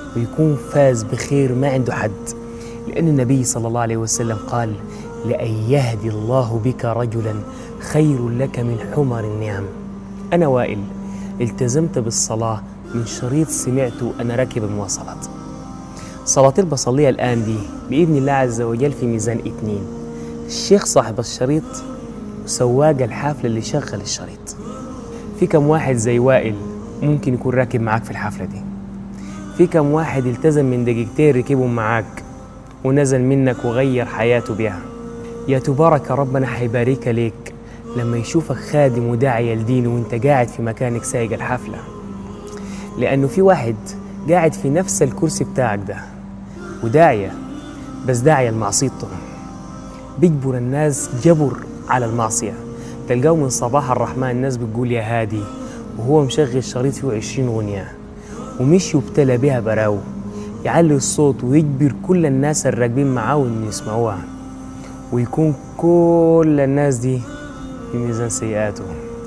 ويكون فاز بخير ما عنده حد لأن النبي صلى الله عليه وسلم قال لأن يهدي الله بك رجلا خير لك من حمر النعم أنا وائل التزمت بالصلاة من شريط سمعته أنا راكب المواصلات صلاة اللي بصليها الآن دي بإذن الله عز وجل في ميزان اتنين الشيخ صاحب الشريط وسواق الحافلة اللي شغل الشريط في كم واحد زي وائل ممكن يكون راكب معاك في الحفلة دي في كم واحد التزم من دقيقتين ركبهم معاك ونزل منك وغير حياته بيها يا تبارك ربنا حيبارك ليك لما يشوفك خادم وداعية لدينه وانت قاعد في مكانك سايق الحفلة لأنه في واحد قاعد في نفس الكرسي بتاعك ده وداعية بس داعية لمعصيته بيجبر الناس جبر على المعصية تلقاه من صباح الرحمن الناس بتقول يا هادي وهو مشغل شريط فيه عشرين غنية ومش يبتلى بها براو يعلي الصوت ويجبر كل الناس الراكبين معاه انه يسمعوها ويكون كل الناس دي في ميزان سيئاته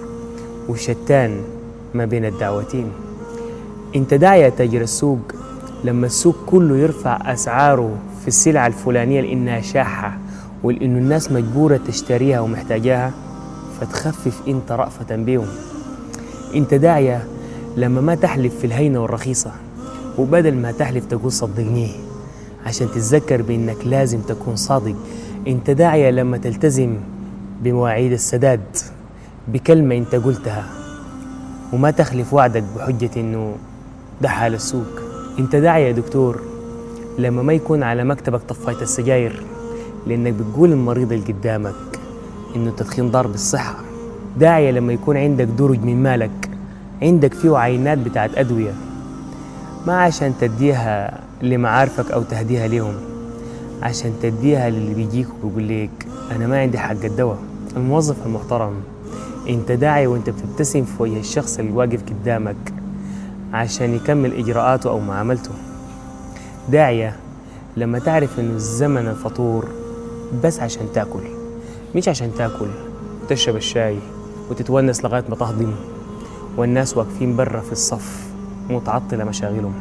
وشتان ما بين الدعوتين انت داعي يا تاجر السوق لما السوق كله يرفع اسعاره في السلعة الفلانية لانها شاحة ولانه الناس مجبورة تشتريها ومحتاجاها فتخفف انت رأفة بيهم انت داعية لما ما تحلف في الهينة والرخيصة وبدل ما تحلف تقول صدقني عشان تتذكر بانك لازم تكون صادق انت داعية لما تلتزم بمواعيد السداد بكلمة انت قلتها وما تخلف وعدك بحجة انه ده حال السوق انت داعية يا دكتور لما ما يكون على مكتبك طفاية السجاير لانك بتقول المريض اللي قدامك انه التدخين ضار بالصحة داعية لما يكون عندك درج من مالك عندك فيه عينات بتاعت أدوية ما عشان تديها لمعارفك أو تهديها لهم عشان تديها للي بيجيك وبيقول لك أنا ما عندي حق الدواء الموظف المحترم أنت داعي وأنت بتبتسم في وجه الشخص اللي واقف قدامك عشان يكمل إجراءاته أو معاملته داعية لما تعرف إنه الزمن الفطور بس عشان تاكل مش عشان تاكل وتشرب الشاي وتتونس لغاية ما تهضم والناس واقفين برا في الصف متعطلة مشاغلهم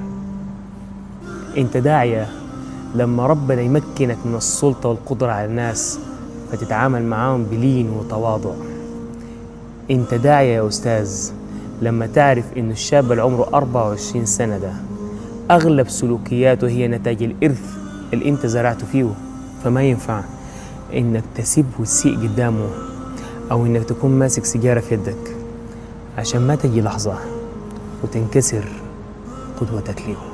انت داعية لما ربنا يمكنك من السلطة والقدرة على الناس فتتعامل معاهم بلين وتواضع انت داعية يا أستاذ لما تعرف إنه الشاب اللي عمره 24 سنة ده أغلب سلوكياته هي نتاج الإرث اللي أنت زرعته فيه فما ينفع إنك تسيب وتسيء قدامه أو إنك تكون ماسك سيجارة في يدك عشان ما تجي لحظة وتنكسر قدوتك ليه